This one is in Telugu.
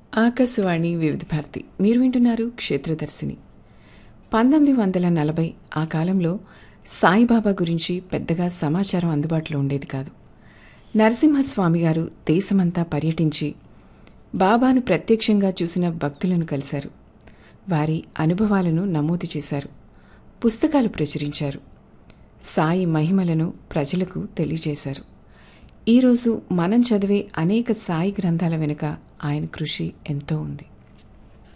ఆకాశవాణి వివిధ భారతి మీరు వింటున్నారు క్షేత్రదర్శిని పంతొమ్మిది వందల నలభై ఆ కాలంలో సాయిబాబా గురించి పెద్దగా సమాచారం అందుబాటులో ఉండేది కాదు నరసింహస్వామి గారు దేశమంతా పర్యటించి బాబాను ప్రత్యక్షంగా చూసిన భక్తులను కలిశారు వారి అనుభవాలను నమోదు చేశారు పుస్తకాలు ప్రచురించారు సాయి మహిమలను ప్రజలకు తెలియజేశారు ఈరోజు మనం చదివే అనేక సాయి గ్రంథాల వెనుక ఆయన కృషి ఎంతో ఉంది